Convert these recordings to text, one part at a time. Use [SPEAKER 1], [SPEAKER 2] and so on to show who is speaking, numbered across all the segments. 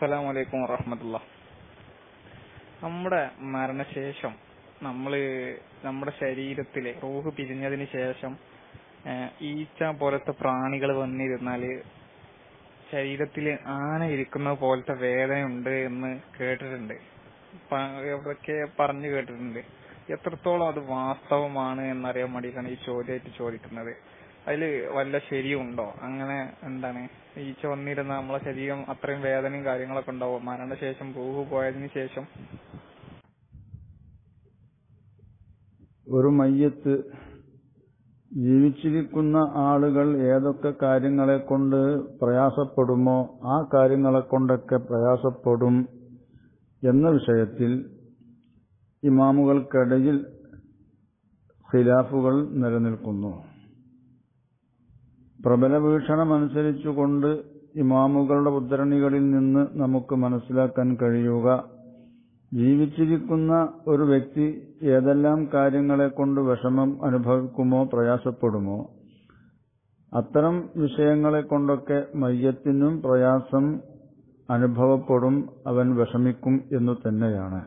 [SPEAKER 1] അസ്സലാമു അലൈക്കും വറഹമത്തുള്ള നമ്മുടെ മരണശേഷം നമ്മള് നമ്മുടെ ശരീരത്തിലെ റൂഹ് പിരിഞ്ഞതിന് ശേഷം ഏഹ്, ഈച്ച പോലത്തെ പ്രാണികൾ വന്നിരുന്നാല് ശരീരത്തിൽ ആന ഇരിക്കുന്ന പോലത്തെ വേദനയുണ്ട് എന്ന് കേട്ടിട്ടുണ്ട് പ- എവിടൊക്കെ പറഞ്ഞു കേട്ടിട്ടുണ്ട് എത്രത്തോളം അത് വാസ്തവമാണ് എന്നറിയാൻ വേണ്ടിയിട്ടാണ് ഈ ചോദ്യമായിട്ട് ചോദിക്കുന്നത് അതില് വല്ല ശരിയുണ്ടോ അങ്ങനെ എന്താണ് ഈച്ച വന്നിരുന്ന നമ്മളെ ശരീരം അത്രയും വേദനയും കാര്യങ്ങളൊക്കെ ഉണ്ടാവും മരണശേഷം റൂഹ് പോയതിനു ശേഷം
[SPEAKER 2] ഒരു മയ്യത്ത് ജീവിച്ചിരിക്കുന്ന ആളുകൾ ഏതൊക്കെ കാര്യങ്ങളെ കൊണ്ട് പ്രയാസപ്പെടുമോ ആ കാര്യങ്ങളെ കൊണ്ടൊക്കെ പ്രയാസപ്പെടും എന്ന വിഷയത്തിൽ ഇമാമുകൾക്കിടയിൽ ഖിലാഫുകൾ നിലനിൽക്കുന്നു പ്രബല വീക്ഷണമനുസരിച്ചുകൊണ്ട് ഇമാമുകളുടെ ഉദ്ധരണികളിൽ നിന്ന് നമുക്ക് മനസ്സിലാക്കാൻ കഴിയുക ജീവിച്ചിരിക്കുന്ന ഒരു വ്യക്തി ഏതെല്ലാം കാര്യങ്ങളെ കൊണ്ട് വിഷമം അനുഭവിക്കുമോ പ്രയാസപ്പെടുമോ അത്തരം വിഷയങ്ങളെ കൊണ്ടൊക്കെ മയ്യത്തിനും പ്രയാസം അനുഭവപ്പെടും അവൻ വിഷമിക്കും എന്നു തന്നെയാണ്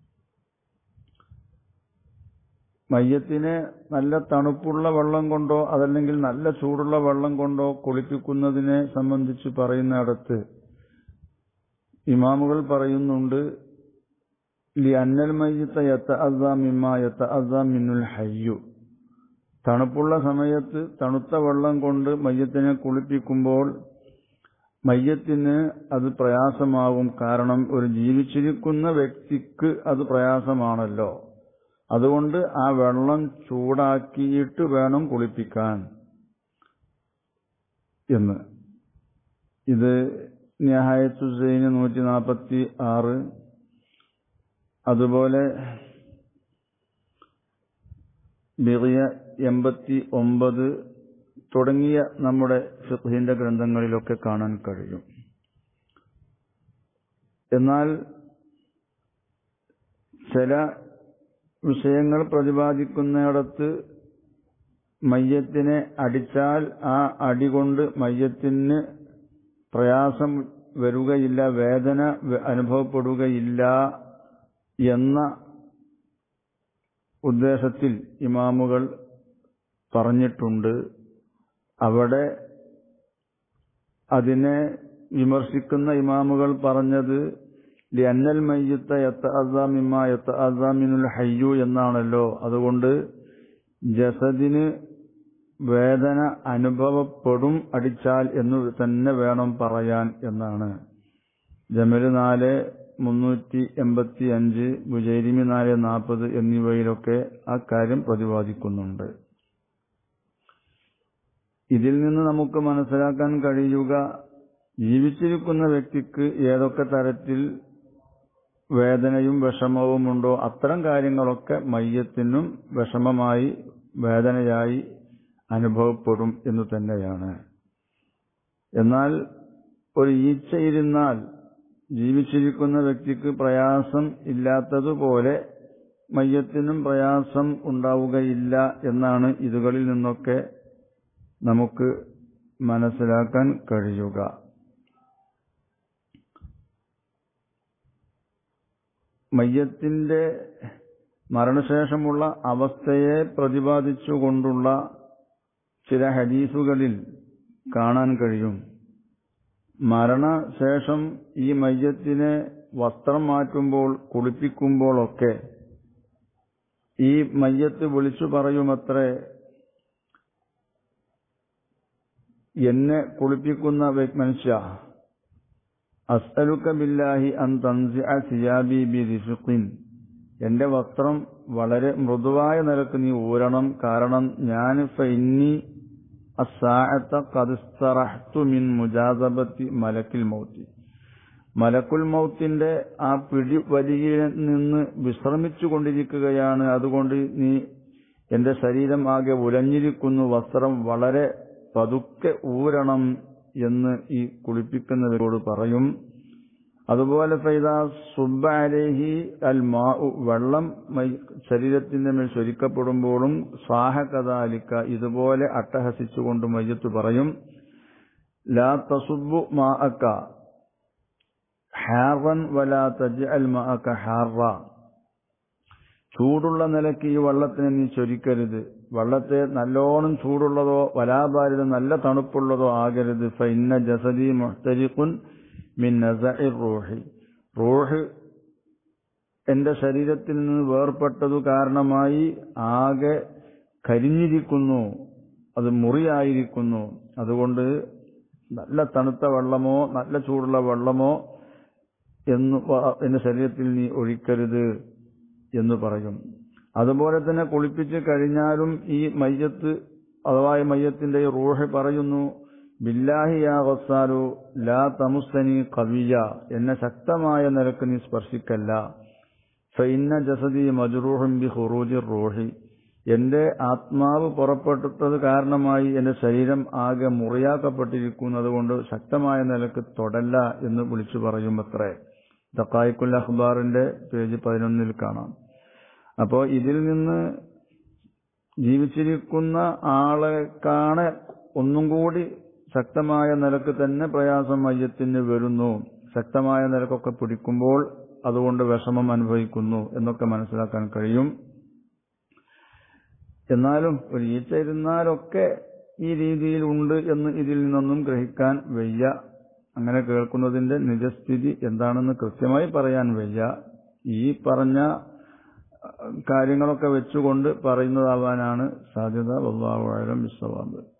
[SPEAKER 2] മയ്യത്തിനെ നല്ല തണുപ്പുള്ള വെള്ളം കൊണ്ടോ അതല്ലെങ്കിൽ നല്ല ചൂടുള്ള വെള്ളം കൊണ്ടോ കുളിപ്പിക്കുന്നതിനെ സംബന്ധിച്ച് പറയുന്നിടത്ത് ഇമാമുകൾ പറയുന്നുണ്ട് ലി അന്നൽ മയ്യത്ത യത്ത അസാ മിമ്മ യത്ത അസാ മിന്നുൽ ഹയ്യു തണുപ്പുള്ള സമയത്ത് തണുത്ത വെള്ളം കൊണ്ട് മയ്യത്തിനെ കുളിപ്പിക്കുമ്പോൾ മയ്യത്തിന് അത് പ്രയാസമാവും കാരണം ഒരു ജീവിച്ചിരിക്കുന്ന വ്യക്തിക്ക് അത് പ്രയാസമാണല്ലോ അതുകൊണ്ട് ആ വെള്ളം ചൂടാക്കിയിട്ട് വേണം കുളിപ്പിക്കാൻ എന്ന് ഇത് ന്യായത്തുസൈന് നൂറ്റി നാൽപ്പത്തി ആറ് അതുപോലെ ബിറിയ എൺപത്തി ഒമ്പത് തുടങ്ങിയ നമ്മുടെ ഫിഖിന്റെ ഗ്രന്ഥങ്ങളിലൊക്കെ കാണാൻ കഴിയും എന്നാൽ ചില വിഷയങ്ങൾ പ്രതിപാദിക്കുന്നിടത്ത് മയ്യത്തിനെ അടിച്ചാൽ ആ അടി കൊണ്ട് മയ്യത്തിന് പ്രയാസം വരികയില്ല വേദന വ- അനുഭവപ്പെടുകയില്ല എന്ന ഉദ്ദേശത്തിൽ ഇമാമുകൾ പറഞ്ഞിട്ടുണ്ട് അവിടെ അതിനെ വിമർശിക്കുന്ന ഇമാമുകൾ പറഞ്ഞത് ലിയന്നൽ മയ്യത്ത യത്ത അസാമിമ യത്ത അസാമിനുൽ ഹയ്യു എന്നാണല്ലോ അതുകൊണ്ട് ജസദിന് വേദന അനുഭവപ്പെടും അടിച്ചാൽ എന്ന് തന്നെ വേണം പറയാൻ എന്നാണ് ജമല് നാല് മുന്നൂറ്റി എൺപത്തി അഞ്ച് ബുജൈരിമി നാല് നാൽപ്പത് എന്നിവയിലൊക്കെ ആ കാര്യം പ്രതിപാദിക്കുന്നുണ്ട് ഇതിൽ നിന്ന് നമുക്ക് മനസ്സിലാക്കാൻ കഴിയുക ജീവിച്ചിരിക്കുന്ന വ്യക്തിക്ക് ഏതൊക്കെ തരത്തിൽ വേദനയും വിഷമവും ഉണ്ടോ അത്തരം കാര്യങ്ങളൊക്കെ മയ്യത്തിനും വിഷമമായി വേദനയായി അനുഭവപ്പെടും എന്ന് തന്നെയാണ് എന്നാൽ ഒരു ഈച്ച ഇരുന്നാൽ ജീവിച്ചിരിക്കുന്ന വ്യക്തിക്ക് പ്രയാസം ഇല്ലാത്തതുപോലെ മയ്യത്തിനും പ്രയാസം ഉണ്ടാവുകയില്ല എന്നാണ് ഇതുകളിൽ നിന്നൊക്കെ നമുക്ക് മനസ്സിലാക്കാൻ കഴിയുക മയ്യത്തിന്റെ മരണശേഷമുള്ള അവസ്ഥയെ പ്രതിപാദിച്ചുകൊണ്ടുള്ള ചില ഹദീസുകളിൽ കാണാൻ കഴിയും മരണശേഷം ഈ മയ്യത്തിനെ വസ്ത്രം മാറ്റുമ്പോൾ കുളിപ്പിക്കുമ്പോഴൊക്കെ ഈ മയ്യത്ത് വിളിച്ചു പറയുമത്രേ എന്നെ കുളിപ്പിക്കുന്ന വ്യ- മനുഷ്യ അസ്അലുക ബില്ലാഹി അൻ തൻസിഅ സിയാബി ബി റിഫ്ഖിൻ എന്റെ വസ്ത്രം വളരെ മൃദുവായ നിലക്ക് നീ ഊരണം കാരണം ഞാൻ ഫഇന്നി അസ്സാഅത്ത ഖദ് ഇസ്തറഹ്തു മിൻ മുജാസബത്തി മലക്കിൽ മൗത്തി മലക്കുൽ മൗത്തിന്റെ ആ പിടി വലിയിൽ നിന്ന് വിശ്രമിച്ചു കൊണ്ടിരിക്കുകയാണ് അതുകൊണ്ട് നീ എന്റെ ശരീരം ആകെ ഉലഞ്ഞിരിക്കുന്നു വസ്ത്രം വളരെ പതുക്കെ ഊരണം എന്ന് ഈ കുളിപ്പിക്കുന്നവരോട് പറയും അതുപോലെ ഫൈദ സുബ്ബ അലേഹി അൽ മാ വെള്ളം മൈ- ശരീരത്തിന്റെ മേൽ ചൊരിക്കപ്പെടുമ്പോഴും സ്വാഹ കഥാലിക്ക ഇതുപോലെ അട്ടഹസിച്ചുകൊണ്ട് മയ്യത്ത് പറയും ലാ തസുബു മാ അക്ക ഹാറൻ വലാ തജ്അൽ മഅക ഹാറ ചൂടുള്ള നിലയ്ക്ക് ഈ വെള്ളത്തിനെ നീ ചൊരിക്കരുത് വെള്ളത്തെ നല്ലോണം ചൂടുള്ളതോ വലാപാരിത നല്ല തണുപ്പുള്ളതോ ആകരുത് ഫൈന്ന ജസദി മുഹ്തരിഖുൻ മിൻ നസഇർ റൂഹി റൂഹ് എന്റെ ശരീരത്തിൽ നിന്ന് വേർപെട്ടതു കാരണമായി ആകെ കരിഞ്ഞിരിക്കുന്നു അത് മുറിയായിരിക്കുന്നു അതുകൊണ്ട് നല്ല തണുത്ത വെള്ളമോ നല്ല ചൂടുള്ള വെള്ളമോ എന്ന് പ- എന്റെ ശരീരത്തിൽ നീ ഒഴിക്കരുത് എന്ന് പറയും അതുപോലെ തന്നെ കുളിപ്പിച്ച് കഴിഞ്ഞാലും ഈ മയ്യത്ത് അഥവാ ഈ മയ്യത്തിന്റെ ഈ റൂഹ് പറയുന്നു ബില്ലാഹി യാ ഗസ്സാലു ലാ തമുസ്തനി കവിയ എന്നെ ശക്തമായ നിരക്ക് നീ സ്പർശിക്കല്ല ഫൈന്ന ജസദി മജ്റൂഹും ബി ഖുറൂജി റൂഹി എന്റെ ആത്മാവ് പുറപ്പെട്ടത് കാരണമായി എന്റെ ശരീരം ആകെ മുറിയാക്കപ്പെട്ടിരിക്കുന്നത് കൊണ്ട് ശക്തമായ നിലക്ക് തൊടല്ല എന്ന് വിളിച്ചു പറയുമത്രേ ദക്കായിക്കുൽ അഖ്ബാറിന്റെ പേജ് പതിനൊന്നിൽ കാണാം അപ്പോ ഇതിൽ നിന്ന് ജീവിച്ചിരിക്കുന്ന ആളെ കാണെ ഒന്നും കൂടി ശക്തമായ നിലക്ക് തന്നെ പ്രയാസം മയ്യത്തിന് വരുന്നു ശക്തമായ നിലക്കൊക്കെ പിടിക്കുമ്പോൾ അതുകൊണ്ട് വിഷമം അനുഭവിക്കുന്നു എന്നൊക്കെ മനസ്സിലാക്കാൻ കഴിയും എന്നാലും ഒരു ഈച്ച ഇരുന്നാലൊക്കെ ഈ രീതിയിൽ ഉണ്ട് എന്ന് ഇതിൽ നിന്നൊന്നും ഗ്രഹിക്കാൻ വയ്യ അങ്ങനെ കേൾക്കുന്നതിന്റെ നിജസ്ഥിതി എന്താണെന്ന് കൃത്യമായി പറയാൻ വയ്യ ഈ പറഞ്ഞ അഹ്, കാര്യങ്ങളൊക്കെ വെച്ചുകൊണ്ട് പറയുന്നതാവാനാണ് സാധ്യത വല്ലാഹു അലം വിശ്വവാദ്